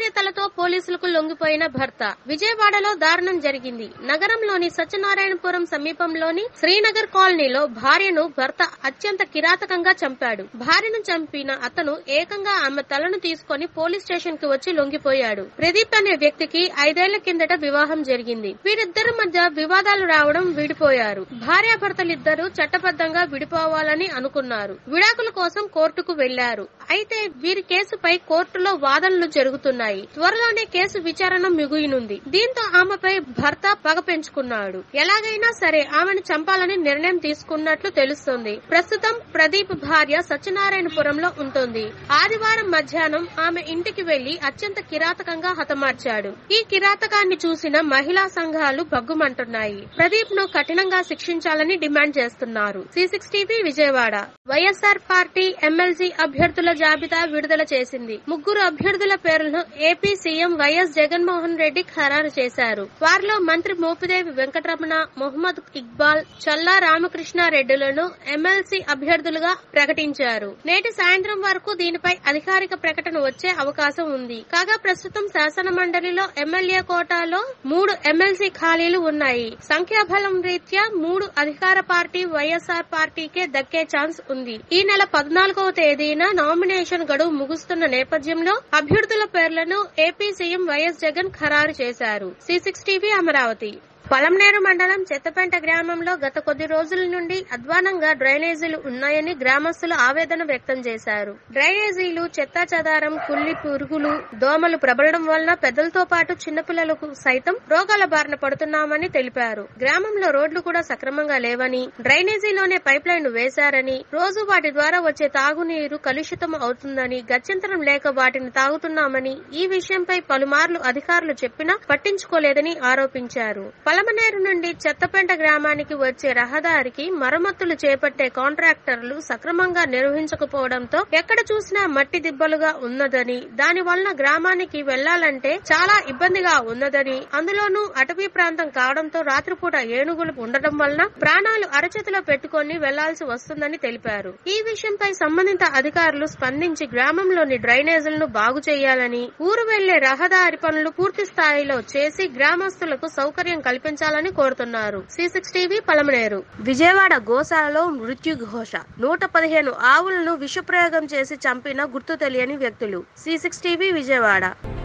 కృతజ్ఞతలతో పోలీసులకు లొంగిపోయిన భర్త విజయవాడలో దారుణం జరిగింది నగరంలోని సత్యనారాయణపురం సమీపంలోని శ్రీనగర్ కాలనీలో భార్యను భర్త అత్యంత కిరాతకంగా చంపాడు భార్యను చంపిన అతను ఏకంగా ఆమె తలను తీసుకొని పోలీస్ స్టేషన్ కి వచ్చి లొంగిపోయాడు ప్రదీప్ అనే వ్యక్తికి ఐదేళ్ల కిందట వివాహం జరిగింది వీరిద్దరి మధ్య వివాదాలు రావడం విడిపోయారు భార్యాభర్తలిద్దరూ చట్టబద్ధంగా విడిపోవాలని అనుకున్నారు విడాకుల కోసం కోర్టుకు వెళ్లారు అయితే వీరి కేసుపై కోర్టులో వాదనలు జరుగుతున్నాయి త్వరలోనే కేసు విచారణ మిగుయనుంది దీంతో ఆమెపై భర్త పగ పెంచుకున్నాడు ఎలాగైనా సరే ఆమెను చంపాలని నిర్ణయం తీసుకున్నట్లు తెలుస్తోంది ప్రస్తుతం ప్రదీప్ భార్య సత్యనారాయణపురంలో ఉంటుంది ఆదివారం మధ్యాహ్నం ఆమె ఇంటికి వెళ్లి అత్యంత కిరాతకంగా హతమార్చాడు ఈ కిరాతకాన్ని చూసిన మహిళా సంఘాలు బగ్గుమంటున్నాయి ప్రదీప్ ను కఠినంగా శిక్షించాలని డిమాండ్ చేస్తున్నారు C six TV Vijayawada YSR party MLC అభ్యర్థుల జాబితా విడుదల చేసింది ముగ్గురు అభ్యర్థుల పేర్లను ఏపీ సీఎం వైఎస్ జగన్మోహన్ రెడ్డి ఖరారు చేశారు వారిలో మంత్రి మోపిదేవి వెంకటరమణ మొహమ్మద్ ఇక్బాల్ చల్లా రామకృష్ణారెడ్డిలను ఎమ్మెల్సీ అభ్యర్థులుగా ప్రకటించారు నేటి సాయంత్రం వరకు దీనిపై అధికారిక ప్రకటన వచ్చే అవకాశం ఉంది కాగా ప్రస్తుతం శాసన మండలిలో ఎమ్మెల్యే కోటాలో మూడు ఎమ్మెల్సీ ఖాళీలు ఉన్నాయి సంఖ్యాబలం రీత్యా మూడు అధికార పార్టీ వైఎస్ఆర్ పార్టీకే దక్కే ఛాన్స్ ఉంది ఈ నెల పద్నాలుగవ తేదీన నామినేషన్ గడువు ముగుస్తున్న నేపథ్యంలో అభ్యర్థుల పేర్లను ఏపీ సీఎం వైఎస్ జగన్ ఖరారు చేశారు C six TV Amaravati Polamneru మండలం చెత్తపేంట గ్రామంలో గత కొద్ది రోజుల నుండి అధ్వానంగా డ్రైనేజీలు ఉన్నాయని గ్రామస్తులు ఆవేదన వ్యక్తం చేశారు డ్రైనేజీలు చెత్తా చెదారం కుల్లి పురుగులు దోమలు ప్రబలడం వలన పెద్దలతో పాటు చిన్నపిల్లలకు సైతం రోగాల బారిన పడుతున్నామని తెలిపారు గ్రామంలో రోడ్లు కూడా సక్రమంగా లేవని డ్రైనేజీలోనే పైప్ లైన్ వేశారని రోజు వాటి ద్వారా వచ్చే తాగునీరు కలుషితం అవుతుందని గత్యంతరం లేక వాటిని తాగుతున్నామని ఈ విషయంపై పలుమార్లు అధికారులు చెప్పినా పట్టించుకోలేదని ఆరోపించారు పలమనేరు నుండి చెత్తపేంట గ్రామానికి వచ్చే రహదారికి మరమ్మతులు చేపట్టే కాంట్రాక్టర్లు సక్రమంగా నిర్వహించకపోవడంతో ఎక్కడ చూసినా మట్టి దిబ్బలుగా ఉన్నదని దాని వలన గ్రామానికి వెళ్లాలంటే చాలా ఇబ్బందిగా ఉన్నదని అందులోనూ అటవీ ప్రాంతం కావడంతో రాత్రిపూట ఏనుగులు ఉండటం వలన ప్రాణాలు అరచేతిలో పెట్టుకొని వెళ్లాల్సి వస్తుందని తెలిపారు ఈ విషయంపై సంబంధిత అధికారులు స్పందించి గ్రామంలోని డ్రైనేజీలను బాగు చేయాలని ఊరు వెళ్లే రహదారి పనులు పూర్తి స్థాయిలో చేసి గ్రామస్తులకు సౌకర్యం కల్పించాలని కోరుతున్నారు C six TV Palamaneru Vijayawada గోశాలలో మృత్యు ఘోష నూట పదిహేను ఆవులను విషప్రయోగం చేసి చంపిన గుర్తు తెలియని వ్యక్తులు సి సిక్స్ టీవీ విజయవాడ